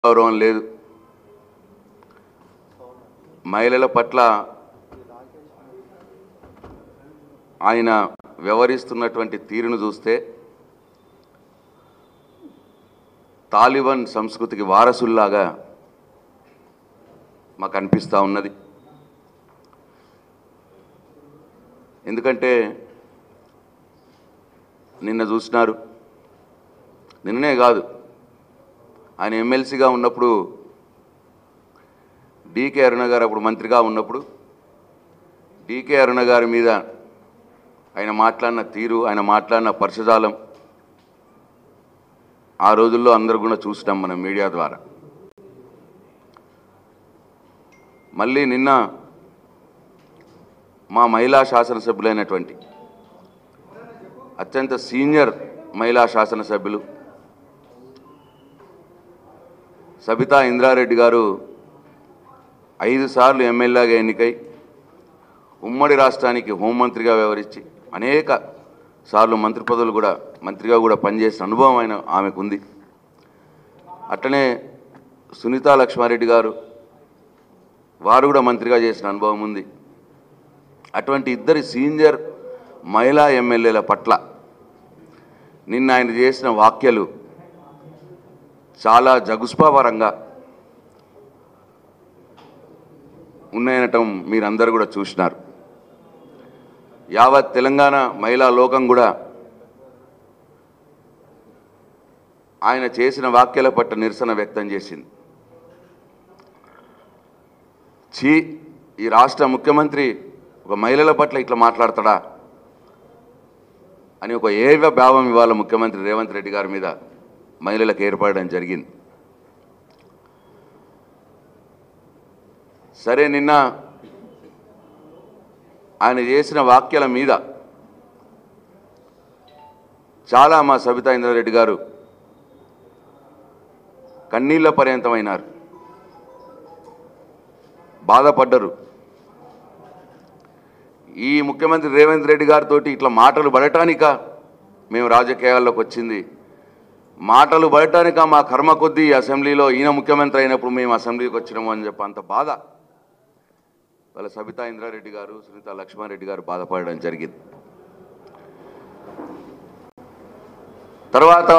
గౌరవం లేదు మహిళల పట్ల ఆయన వ్యవహరిస్తున్నటువంటి తీరును చూస్తే తాలిబాన్ సంస్కృతికి వారసుల్లాగా మాకు అనిపిస్తూ ఉన్నది ఎందుకంటే నిన్న చూసినారు నిన్ననే కాదు ఆయన ఎమ్మెల్సీగా ఉన్నప్పుడు డీకే అరుణ గారు అప్పుడు మంత్రిగా ఉన్నప్పుడు డీకే అరుణ గారి మీద ఆయన మాట్లాడిన తీరు ఆయన మాట్లాడిన పరుషజాలం ఆ రోజుల్లో అందరూ కూడా చూసినాం మనం మీడియా ద్వారా మళ్ళీ నిన్న మా మహిళా శాసనసభ్యులైనటువంటి అత్యంత సీనియర్ మహిళా శాసనసభ్యులు సబితా ఇంద్రారెడ్డి గారు ఐదు సార్లు ఎమ్మెల్యేగా ఎన్నికై ఉమ్మడి రాష్ట్రానికి హోంమంత్రిగా వ్యవహరించి అనేక సార్లు మంత్రి పదవులు కూడా మంత్రిగా కూడా పనిచేసిన అనుభవం ఆయన ఆమెకు ఉంది అట్లనే సునీతా లక్ష్మారెడ్డి గారు వారు కూడా మంత్రిగా చేసిన అనుభవం ఉంది అటువంటి ఇద్దరి సీనియర్ మహిళా ఎమ్మెల్యేల పట్ల నిన్న ఆయన చేసిన వ్యాఖ్యలు చాలా జగుస్పాపరంగా ఉన్నాయనటం మీరందరూ కూడా చూసినారు యావత్ తెలంగాణ మహిళా లోకం కూడా ఆయన చేసిన వ్యాఖ్యల పట్ల నిరసన వ్యక్తం చేసింది చీ ఈ రాష్ట్ర ముఖ్యమంత్రి ఒక మహిళల పట్ల ఇట్లా మాట్లాడతాడా అని ఒక ఏవ భావం ఇవాళ ముఖ్యమంత్రి రేవంత్ రెడ్డి గారి మీద మహిళలకు ఏర్పడడం జరిగింది సరే నిన్న ఆయన చేసిన వ్యాఖ్యల మీద చాలా మా సబితా ఇంద్రారెడ్డి గారు కన్నీళ్ల పర్యంతమైనారు బాధపడ్డరు ఈ ముఖ్యమంత్రి రేవంత్ రెడ్డి గారితో ఇట్లా మాటలు పడటానిక మేము రాజకీయాల్లోకి వచ్చింది మాటలు పడటానిక మా కర్మ కొద్దీ ఈ అసెంబ్లీలో ఈయన ముఖ్యమంత్రి అయినప్పుడు మేము అసెంబ్లీకి వచ్చినాము అని చెప్పి అంత బాధ వాళ్ళ సబితా ఇంద్రారెడ్డి గారు సునీత లక్ష్మారెడ్డి గారు బాధపడడం జరిగింది తర్వాత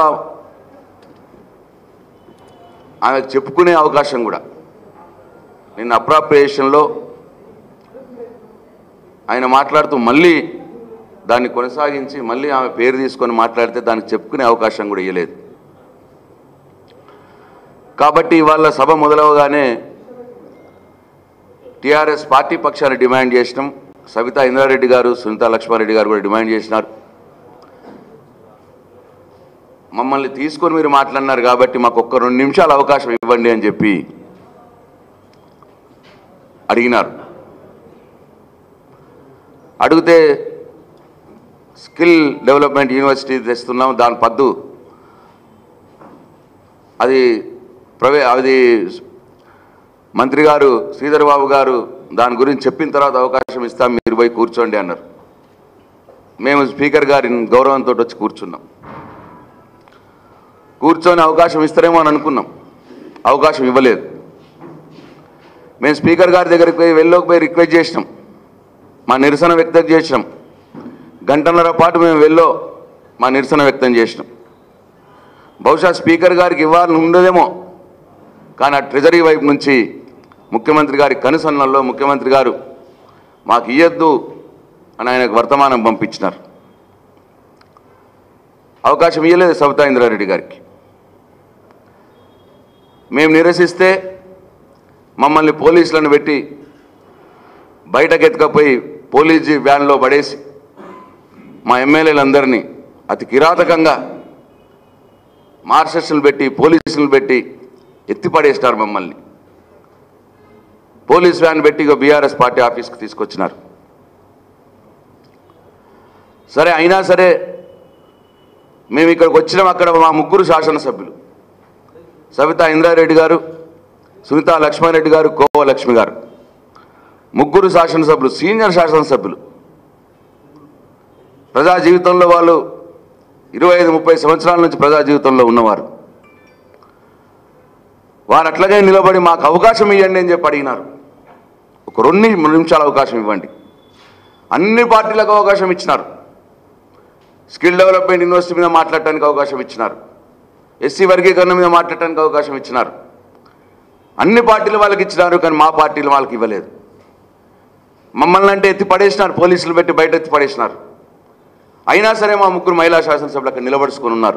ఆమెకు చెప్పుకునే అవకాశం కూడా నిన్న అప్రాప్రియేషన్లో ఆయన మాట్లాడుతూ మళ్ళీ దాన్ని కొనసాగించి మళ్ళీ ఆమె పేరు తీసుకొని మాట్లాడితే దానికి చెప్పుకునే అవకాశం కూడా ఇవ్వలేదు కాబట్టి ఇవాళ సభ మొదలవగానే టీఆర్ఎస్ పార్టీ పక్షాన్ని డిమాండ్ చేసినాం సవితా ఇంద్రారెడ్డి గారు సునీతా లక్ష్మారెడ్డి గారు కూడా డిమాండ్ చేసినారు మమ్మల్ని తీసుకొని మీరు మాట్లాడినారు కాబట్టి మాకు ఒక్క రెండు నిమిషాలు అవకాశం ఇవ్వండి అని చెప్పి అడిగినారు అడిగితే స్కిల్ డెవలప్మెంట్ యూనివర్సిటీ తెస్తున్నాం దాని పద్దు అది ప్రవే అది మంత్రి గారు శ్రీధర్ బాబు గారు దాని గురించి చెప్పిన తర్వాత అవకాశం ఇస్తాం మీరు పోయి కూర్చోండి అన్నారు మేము స్పీకర్ గారి గౌరవంతో వచ్చి కూర్చున్నాం కూర్చొని అవకాశం ఇస్తారేమో అని అనుకున్నాం అవకాశం ఇవ్వలేదు మేము స్పీకర్ గారి దగ్గరికి పోయి వెళ్ళోకి పోయి రిక్వెస్ట్ చేసినాం మా నిరసన వ్యక్తం చేసినాం గంటన్నర పాటు మేము వెళ్ళో మా నిరసన వ్యక్తం చేసినాం బహుశా స్పీకర్ గారికి ఇవ్వాలని ఉండదేమో కానీ ఆ ట్రెజరీ వైపు నుంచి ముఖ్యమంత్రి గారి కనుసన్నల్లో ముఖ్యమంత్రి గారు మాకు ఇయ్యద్దు అని ఆయనకు వర్తమానం పంపించినారు అవకాశం ఇవ్వలేదు సబితా ఇంద్రారెడ్డి గారికి మేము నిరసిస్తే మమ్మల్ని పోలీసులను పెట్టి బయటకు ఎత్తుకపోయి పోలీస్ జీ వ్యాన్లో పడేసి మా ఎమ్మెల్యేలందరినీ అతి కిరాతకంగా మార్షల్స్ని పెట్టి పోలీసులు పెట్టి ఎత్తిపడేసినారు మమ్మల్ని పోలీస్ వ్యాన్ పెట్టి ఇక బీఆర్ఎస్ పార్టీ ఆఫీస్కి తీసుకొచ్చినారు సరే అయినా సరే మేము ఇక్కడికి వచ్చినాం అక్కడ మా ముగ్గురు శాసనసభ్యులు సవితా ఇంద్రారెడ్డి గారు సునీతా లక్ష్మారెడ్డి గారు కోవ లక్ష్మి గారు ముగ్గురు శాసనసభ్యులు సీనియర్ శాసనసభ్యులు ప్రజా జీవితంలో వాళ్ళు ఇరవై ఐదు ముప్పై సంవత్సరాల నుంచి ప్రజా జీవితంలో ఉన్నవారు వారు అట్లాగే నిలబడి మాకు అవకాశం ఇవ్వండి అని చెప్పి అడిగినారు ఒక రెండు నిమిషాల అవకాశం ఇవ్వండి అన్ని పార్టీలకు అవకాశం ఇచ్చినారు స్కిల్ డెవలప్మెంట్ యూనివర్సిటీ మీద మాట్లాడటానికి అవకాశం ఇచ్చినారు ఎస్సీ వర్గీకరణ మీద మాట్లాడటానికి అవకాశం ఇచ్చినారు అన్ని పార్టీలు వాళ్ళకి ఇచ్చినారు కానీ మా పార్టీలు వాళ్ళకి ఇవ్వలేదు మమ్మల్ని అంటే ఎత్తి పడేసినారు పోలీసులు పెట్టి బయట ఎత్తి పడేసినారు అయినా సరే మా ముగ్గురు మహిళా శాసనసభ్యులు అక్కడ నిలబడుచుకొని ఉన్నారు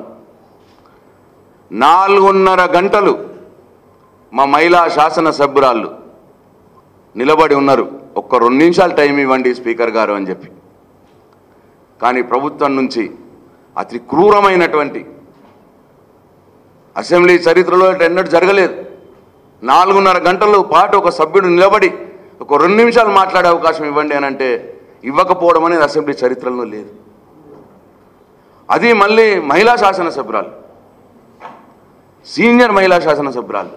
నాలుగున్నర గంటలు మా మహిళా శాసనసభ్యురాళ్ళు నిలబడి ఉన్నారు ఒక్క రెండు నిమిషాలు టైం ఇవ్వండి స్పీకర్ గారు అని చెప్పి కానీ ప్రభుత్వం నుంచి అతి క్రూరమైనటువంటి అసెంబ్లీ చరిత్రలో ఎన్నడూ జరగలేదు నాలుగున్నర గంటల పాటు ఒక సభ్యుడు నిలబడి ఒక రెండు నిమిషాలు మాట్లాడే అవకాశం ఇవ్వండి అని అంటే ఇవ్వకపోవడం అనేది అసెంబ్లీ చరిత్రలో లేదు అది మళ్ళీ మహిళా శాసనసభ్యురాలు సీనియర్ మహిళా శాసనసభ్యురాలు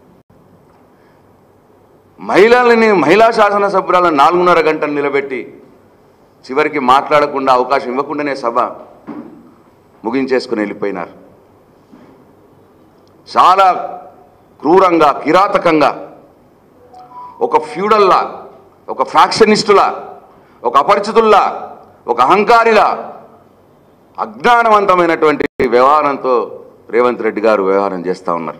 మహిళలని మహిళా శాసనసభ్యురాలను నాలుగున్నర గంటలు నిలబెట్టి చివరికి మాట్లాడకుండా అవకాశం ఇవ్వకుండానే సభ ముగించేసుకుని వెళ్ళిపోయినారు చాలా క్రూరంగా కిరాతకంగా ఒక ఫ్యూడల్లా ఒక ఫ్యాక్షనిస్టులా ఒక అపరిచితుల్లా ఒక అహంకారిలా అజ్ఞానవంతమైనటువంటి వ్యవహారంతో రేవంత్ రెడ్డి గారు వ్యవహారం చేస్తూ ఉన్నారు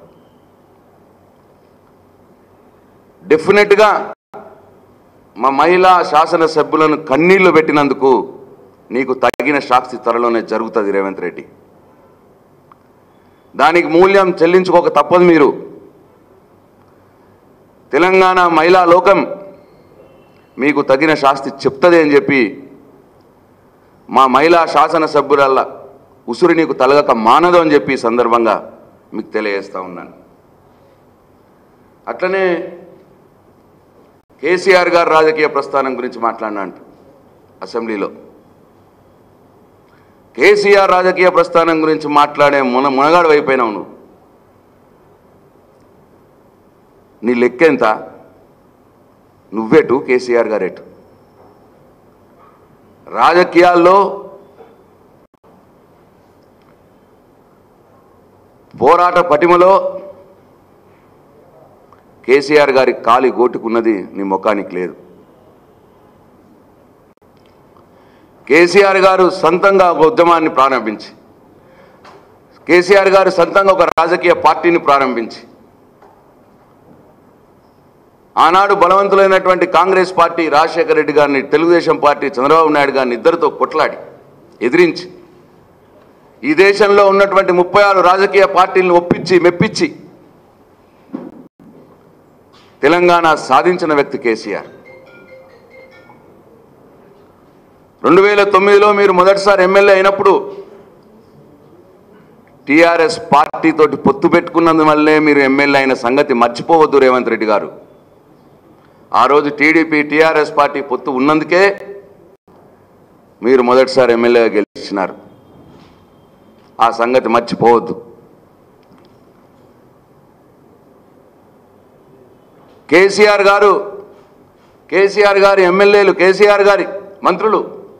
డెఫినెట్గా మా మహిళా శాసనసభ్యులను కన్నీళ్లు పెట్టినందుకు నీకు తగిన శాస్తి త్వరలోనే జరుగుతుంది రేవంత్ రెడ్డి దానికి మూల్యం చెల్లించుకోక తప్పదు మీరు తెలంగాణ మహిళా లోకం మీకు తగిన శాస్తి చెప్తుంది అని చెప్పి మా మహిళా శాసనసభ్యురాల ఉసురు నీకు తలగక మానదు అని చెప్పి ఈ సందర్భంగా మీకు తెలియజేస్తా ఉన్నాను అట్లనే కేసీఆర్ గారు రాజకీయ ప్రస్థానం గురించి మాట్లాడినా అంట అసెంబ్లీలో కేసీఆర్ రాజకీయ ప్రస్థానం గురించి మాట్లాడే మున మునగాడు అయిపోయినావు నువ్వు నీ లెక్కెంత నువ్వెటు కేసీఆర్ గారెటు రాజకీయాల్లో పోరాట పటిమలో కేసీఆర్ గారి కాలి గోటుకున్నది నీ ముఖానికి లేదు కేసీఆర్ గారు సొంతంగా ఒక ఉద్యమాన్ని ప్రారంభించి కేసీఆర్ గారు సొంతంగా ఒక రాజకీయ పార్టీని ప్రారంభించి ఆనాడు బలవంతులైనటువంటి కాంగ్రెస్ పార్టీ రాజశేఖర రెడ్డి గారిని తెలుగుదేశం పార్టీ చంద్రబాబు నాయుడు గారిని ఇద్దరితో కొట్లాడి ఎదిరించి ఈ దేశంలో ఉన్నటువంటి ముప్పై ఆరు రాజకీయ పార్టీలను ఒప్పించి మెప్పించి తెలంగాణ సాధించిన వ్యక్తి కేసీఆర్ రెండు వేల తొమ్మిదిలో మీరు మొదటిసారి ఎమ్మెల్యే అయినప్పుడు టీఆర్ఎస్ పార్టీతోటి పొత్తు పెట్టుకున్నందువల్లే మీరు ఎమ్మెల్యే అయిన సంగతి మర్చిపోవద్దు రేవంత్ రెడ్డి గారు ఆ రోజు టీడీపీ టీఆర్ఎస్ పార్టీ పొత్తు ఉన్నందుకే మీరు మొదటిసారి ఎమ్మెల్యేగా గెలిచినారు ఆ సంగతి మర్చిపోవద్దు కేసీఆర్ గారు కేసీఆర్ గారి ఎమ్మెల్యేలు కేసీఆర్ గారి మంత్రులు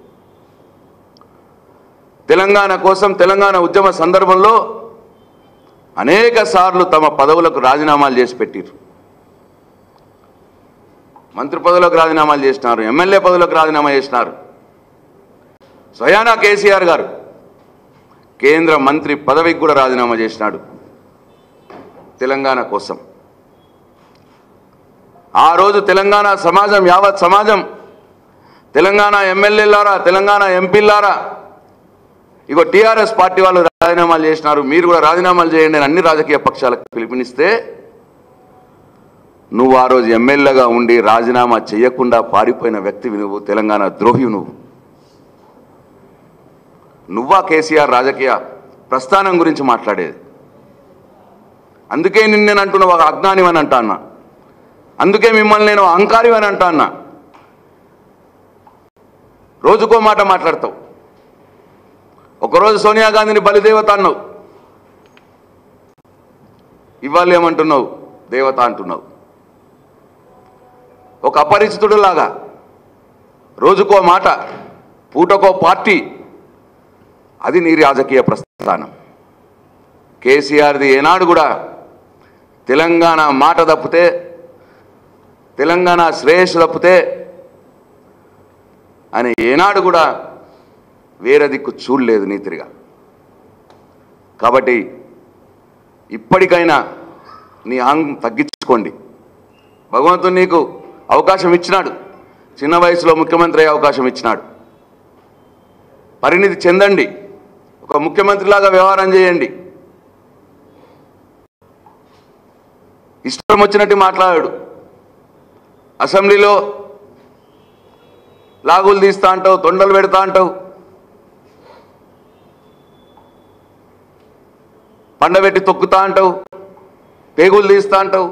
తెలంగాణ కోసం తెలంగాణ ఉద్యమ సందర్భంలో అనేక సార్లు తమ పదవులకు రాజీనామాలు చేసి పెట్టారు మంత్రి పదవులకు రాజీనామాలు చేసినారు ఎమ్మెల్యే పదవులకు రాజీనామా చేసినారు స్వయానా కేసీఆర్ గారు కేంద్ర మంత్రి పదవికి కూడా రాజీనామా చేసినాడు తెలంగాణ కోసం ఆ రోజు తెలంగాణ సమాజం యావత్ సమాజం తెలంగాణ ఎమ్మెల్యేలారా తెలంగాణ ఎంపీలారా ఇగో టీఆర్ఎస్ పార్టీ వాళ్ళు రాజీనామాలు చేసినారు మీరు కూడా రాజీనామాలు చేయండి అని అన్ని రాజకీయ పక్షాలకు పిలుపునిస్తే నువ్వు ఆ రోజు ఎమ్మెల్యేగా ఉండి రాజీనామా చేయకుండా పారిపోయిన వ్యక్తివి నువ్వు తెలంగాణ ద్రోహి నువ్వు నువ్వా కేసీఆర్ రాజకీయ ప్రస్థానం గురించి మాట్లాడేది అందుకే నిన్ను నేను అంటున్నా ఒక అజ్ఞానివని అంటా అన్నా అందుకే మిమ్మల్ని నేను అహంకారివని అంటా అన్నా రోజుకో మాట మాట్లాడతావు ఒకరోజు సోనియా గాంధీని బలిదేవత అన్నావు ఇవాళ ఏమంటున్నావు దేవత అంటున్నావు ఒక అపరిచితుడులాగా రోజుకో మాట పూటకో పార్టీ అది నీ రాజకీయ ప్రస్థానం కేసీఆర్ది ఏనాడు కూడా తెలంగాణ మాట తప్పితే తెలంగాణ శ్రేయస్సు తప్పితే ఆయన ఏనాడు కూడా వేరే దిక్కు చూడలేదు నీతిరిగా కాబట్టి ఇప్పటికైనా నీ ఆంగం తగ్గించుకోండి భగవంతుడు నీకు అవకాశం ఇచ్చినాడు చిన్న వయసులో ముఖ్యమంత్రి అయ్యే అవకాశం ఇచ్చినాడు పరిణితి చెందండి ఒక ముఖ్యమంత్రిలాగా వ్యవహారం చేయండి ఇష్టం వచ్చినట్టు మాట్లాడాడు అసెంబ్లీలో లాగులు తీస్తా అంటావు తొండలు పెడతా అంటావు పండబెట్టి తొక్కుతా అంటావు పేగులు తీస్తా అంటావు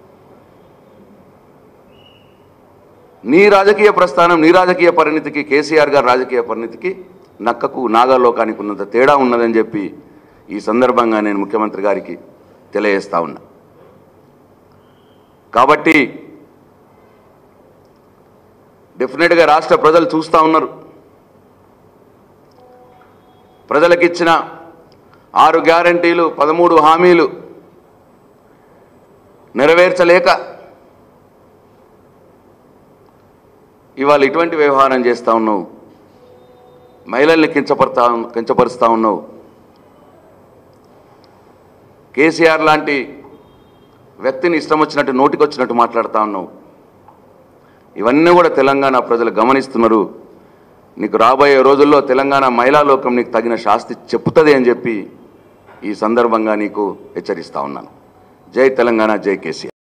నీ రాజకీయ ప్రస్థానం నీ రాజకీయ పరిణితికి కేసీఆర్ గారి రాజకీయ పరిణితికి నక్కకు నాగాలోకానికి ఉన్నంత తేడా ఉన్నదని చెప్పి ఈ సందర్భంగా నేను ముఖ్యమంత్రి గారికి తెలియజేస్తా ఉన్నా కాబట్టి డెఫినెట్గా రాష్ట్ర ప్రజలు చూస్తూ ఉన్నారు ప్రజలకిచ్చిన ఆరు గ్యారంటీలు పదమూడు హామీలు నెరవేర్చలేక ఇవాళ ఇటువంటి వ్యవహారం చేస్తూ ఉన్నావు మహిళల్ని కించపడతా కించపరుస్తూ ఉన్నావు కేసీఆర్ లాంటి వ్యక్తిని ఇష్టం వచ్చినట్టు నోటికొచ్చినట్టు మాట్లాడుతూ ఉన్నావు ఇవన్నీ కూడా తెలంగాణ ప్రజలు గమనిస్తున్నారు నీకు రాబోయే రోజుల్లో తెలంగాణ మహిళా లోకం నీకు తగిన శాస్తి చెప్పుతుంది అని చెప్పి ఈ సందర్భంగా నీకు హెచ్చరిస్తా ఉన్నాను జై తెలంగాణ జై కేసీఆర్